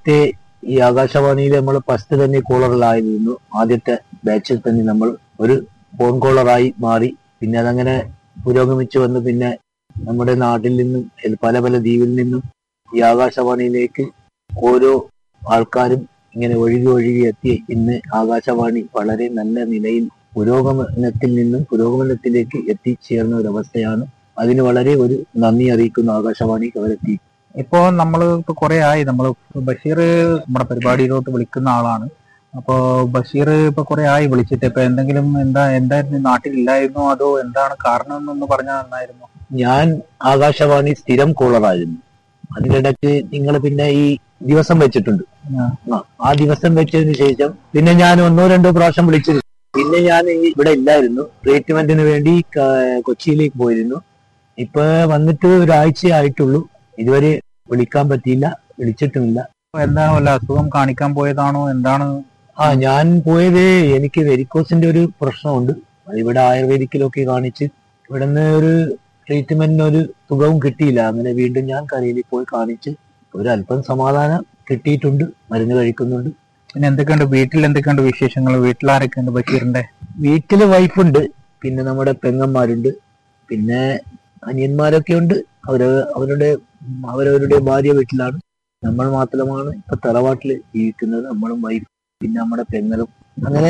ആദ്യത്തെ ഈ ആകാശവാണിയിൽ നമ്മൾ ഫസ്റ്റ് തന്നെ കോളറിലായിരുന്നു ആദ്യത്തെ ബാച്ചിൽ തന്നെ നമ്മൾ ഒരു ഫോൺ കോളറായി മാറി പിന്നെ അതങ്ങനെ പുരോഗമിച്ചു വന്ന് പിന്നെ നമ്മുടെ നാട്ടിൽ നിന്നും എൽ- പല പല ദ്വീപിൽ നിന്നും ഈ ആകാശവാണിയിലേക്ക് ഓരോ ആൾക്കാരും ഇങ്ങനെ ഒഴുകി ഒഴുകി എത്തി ഇന്ന് ആകാശവാണി വളരെ നല്ല നിലയിൽ പുരോഗമനത്തിൽ നിന്നും പുരോഗമനത്തിലേക്ക് എത്തിച്ചേർന്ന ഒരു അവസ്ഥയാണ് അതിന് വളരെ ഒരു നന്ദി അറിയിക്കുന്ന ആകാശവാണി അവരെത്തി ഇപ്പോ നമ്മൾ ഇപ്പൊ കുറെ ആയി നമ്മൾ ബഷീർ നമ്മുടെ പരിപാടിയിലോട്ട് വിളിക്കുന്ന ആളാണ് അപ്പോ ബഷീർ ഇപ്പൊ കുറെ ആയി വിളിച്ചിട്ട് ഇപ്പൊ എന്തെങ്കിലും എന്താ എന്തായിരുന്നു നാട്ടിലില്ലായിരുന്നോ അതോ എന്താണ് കാരണം എന്നൊന്ന് പറഞ്ഞാൽ നന്നായിരുന്നു ഞാൻ ആകാശവാണി സ്ഥിരം കോളറായിരുന്നു അതിനിടയ്ക്ക് നിങ്ങൾ പിന്നെ ഈ ദിവസം വെച്ചിട്ടുണ്ട് ആ. ആ, ആ ദിവസം വെച്ചതിന് ശേഷം പിന്നെ ഞാൻ ഒന്നോ രണ്ടോ പ്രാവശ്യം വിളിച്ചിരുന്നു പിന്നെ ഞാൻ ഈ ഇവിടെ ഇല്ലായിരുന്നു ട്രീറ്റ്മെന്റിന് വേണ്ടി ക- കൊച്ചിയിലേക്ക് പോയിരുന്നു ഇപ്പൊ വന്നിട്ട് ഒരാഴ്ച ആയിട്ടുള്ളൂ ഇതുവരെ വിളിക്കാൻ പറ്റിയില്ല വിളിച്ചിട്ടുമില്ല അപ്പൊ എന്താ വല്ല അസുഖം കാണിക്കാൻ പോയതാണോ എന്താണ് ആ ഞാൻ പോയത് എനിക്ക് വെരിക്കോസിന്റെ ഒരു പ്രശ്നമുണ്ട് ഇവിടെ ആയുർവേദിക്കിലൊക്കെ കാണിച്ച് ഇവിടുന്ന് ഒരു ട്രീറ്റ്മെന്റിന് ഒരു സുഖവും കിട്ടിയില്ല അങ്ങനെ വീണ്ടും ഞാൻ കരയിൽ പോയി കാണിച്ച് ഒരു അല്പം സമാധാനം കിട്ടിയിട്ടുണ്ട് മരുന്ന് കഴിക്കുന്നുണ്ട് പിന്നെ എന്തൊക്കെയുണ്ട് വീട്ടിൽ എന്തൊക്കെയുണ്ട് വിശേഷങ്ങൾ വീട്ടിലാരൊക്കെയുണ്ട് ബഷീറിന്റെ വീട്ടില് വൈഫുണ്ട് പിന്നെ നമ്മുടെ പെങ്ങന്മാരുണ്ട് പിന്നെ അനിയന്മാരൊക്കെ ഉണ്ട് അവര് അവരുടെ അവരവരുടെ ഭാര്യ വീട്ടിലാണ് നമ്മൾ മാത്രമാണ് ഇപ്പൊ തറവാട്ടിൽ ജീവിക്കുന്നത് നമ്മളും വൈഫ് പിന്നെ നമ്മുടെ പെങ്ങളും അങ്ങനെ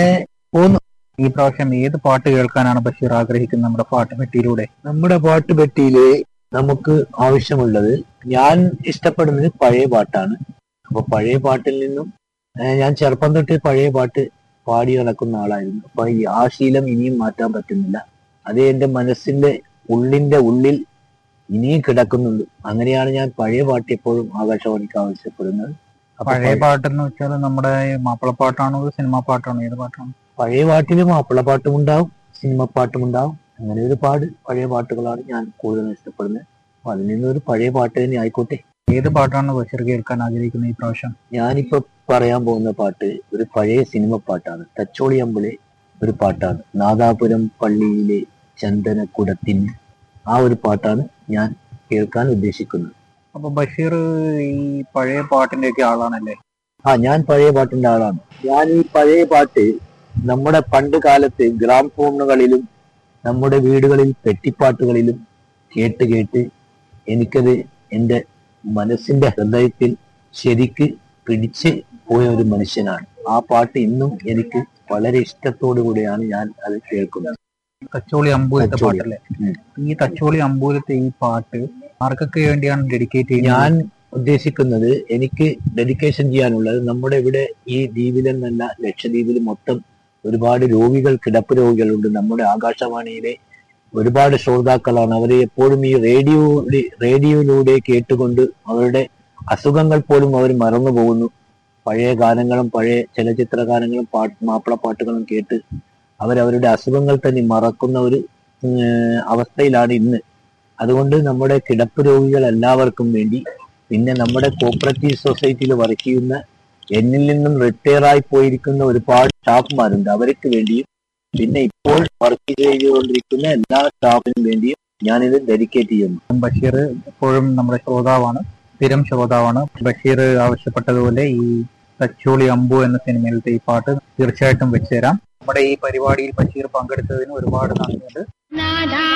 ഈ പ്രാവശ്യം ഏത് പാട്ട് കേൾക്കാനാണ് ബഷീർ ആഗ്രഹിക്കുന്നത് നമ്മുടെ പാട്ട് പെട്ടിയിലൂടെ നമ്മുടെ പാട്ട് പെട്ടിയില് നമുക്ക് ആവശ്യമുള്ളത് ഞാൻ ഇഷ്ടപ്പെടുന്നത് പഴയ പാട്ടാണ് അപ്പൊ പഴയ പാട്ടിൽ നിന്നും ഏഹ് ഞാൻ ചെറുപ്പം തൊട്ട് പഴയ പാട്ട് പാടി നടക്കുന്ന ആളായിരുന്നു അപ്പൊ ഈ ആ ശീലം ഇനിയും മാറ്റാൻ പറ്റുന്നില്ല അത് എന്റെ മനസ്സിന്റെ ഉള്ളിന്റെ ഉള്ളിൽ ഇനിയും കിടക്കുന്നുണ്ട് അങ്ങനെയാണ് ഞാൻ പഴയ പാട്ട് എപ്പോഴും ആകാശവാണിക്ക് ആവശ്യപ്പെടുന്നത് അപ്പൊ പഴയ പാട്ടെന്ന് വെച്ചാൽ നമ്മുടെ മാപ്പിളപ്പാട്ടാണോ അതോ സിനിമാ പാട്ടാണോ ഏത് പാട്ടാണ് പഴയ പാട്ടിൽ മാപ്പിള പാട്ടും ഉണ്ടാവും സിനിമ പാട്ടും ഉണ്ടാവും അങ്ങനെ ഒരു പാട് പഴയ പാട്ടുകളാണ് ഞാൻ കൂടുതൽ ഇഷ്ടപ്പെടുന്നത് അപ്പൊ അതിൽ നിന്നൊരു പഴയ പാട്ട് തന്നെ ആയിക്കോട്ടെ ഏത് പാട്ടാണ് ബഷീർ കേൾക്കാൻ ആഗ്രഹിക്കുന്നത് ഈ പ്രാവശ്യം ഞാനിപ്പോ പറയാൻ പോകുന്ന പാട്ട് ഒരു പഴയ സിനിമ പാട്ടാണ് തച്ചോളി അമ്പിളെ ഒരു പാട്ടാണ് നാദാപുരം പള്ളിയിലെ ചന്ദനക്കുടത്തിന് ആ ഒരു പാട്ടാണ് ഞാൻ കേൾക്കാൻ ഉദ്ദേശിക്കുന്നത് അപ്പൊ ബഷീർ ഈ പഴയ പാട്ടിന്റെ ഒക്കെ ആളാണല്ലേ ആ ഞാൻ പഴയ പാട്ടിന്റെ ആളാണ് ഞാൻ ഈ പഴയ പാട്ട് നമ്മുടെ പണ്ട് കാലത്ത് ഗ്രാം ഫോണുകളിലും നമ്മുടെ വീടുകളിൽ പെട്ടിപ്പാട്ടുകളിലും കേട്ട് കേട്ട് എനിക്കത് എൻ്റെ മനസ്സിന്റെ ഹൃദയത്തിൽ ശരിക്ക് പിടിച്ച് പോയ ഒരു മനുഷ്യനാണ് ആ പാട്ട് ഇന്നും എനിക്ക് വളരെ ഇഷ്ടത്തോടു കൂടിയാണ് ഞാൻ അത് കേൾക്കുന്നത് തച്ചോളി അമ്പൂലത്തെ തച്ചോളി. പാട്ടല്ലേ ഉം. ഈ തച്ചോളി അമ്പൂലത്തെ ഈ പാട്ട് ആർക്കൊക്കെ വേണ്ടിയാണ് ഡെഡിക്കേറ്റ് ചെയ്യുന്നത് ഞാൻ ഉദ്ദേശിക്കുന്നത് എനിക്ക് ഡെഡിക്കേഷൻ ചെയ്യാനുള്ളത് നമ്മുടെ ഇവിടെ ഈ ദ്വീപിലെന്നല്ല ലക്ഷദ്വീപിൽ മൊത്തം ഒരുപാട് രോഗികൾ കിടപ്പ് രോഗികളുണ്ട് നമ്മുടെ ആകാശവാണിയിലെ ഒരുപാട് ശ്രോതാക്കളാണ് അവർ എപ്പോഴും ഈ റേഡിയോ റേഡിയോയിലൂടെ കേട്ടുകൊണ്ട് അവരുടെ അസുഖങ്ങൾ പോലും അവർ മറന്നു പോകുന്നു പഴയ ഗാനങ്ങളും പഴയ ചലച്ചിത്ര ഗാനങ്ങളും പാട്ട് മാപ്പിളപ്പാട്ടുകളും കേട്ട് അവരവരുടെ അസുഖങ്ങൾ തന്നെ മറക്കുന്ന ഒരു ഉം, അവസ്ഥയിലാണ് ഇന്ന് അതുകൊണ്ട് നമ്മുടെ കിടപ്പ് രോഗികൾ എല്ലാവർക്കും വേണ്ടി പിന്നെ നമ്മുടെ കോപ്പറേറ്റീവ് സൊസൈറ്റിയിൽ വർക്ക് ചെയ്യുന്ന എന്നിൽ നിന്നും റിട്ടയർ ആയി പോയിരിക്കുന്ന ഒരുപാട് സ്റ്റാഫുമാരുണ്ട് അവർക്ക് വേണ്ടിയും പിന്നെ ഇപ്പോൾ വർക്ക് ചെയ്തുകൊണ്ടിരിക്കുന്ന എല്ലാ സ്റ്റാഫിനും വേണ്ടിയും ഞാനിത് ഡെഡിക്കേറ്റ് ചെയ്യുന്നു ബഷീർ എപ്പോഴും നമ്മുടെ ശ്രോതാവാണ് സ്ഥിരം ശ്രോതാവാണ് ബഷീർ ആവശ്യപ്പെട്ടതുപോലെ ഈ തച്ചോളി അമ്പു എന്ന സിനിമയിലത്തെ ഈ പാട്ട് തീർച്ചയായിട്ടും വെച്ചുതരാം നമ്മുടെ ഈ പരിപാടിയിൽ ബഷീർ പങ്കെടുത്തതിന് ഒരുപാട് നന്ദിയുണ്ട് നാദാ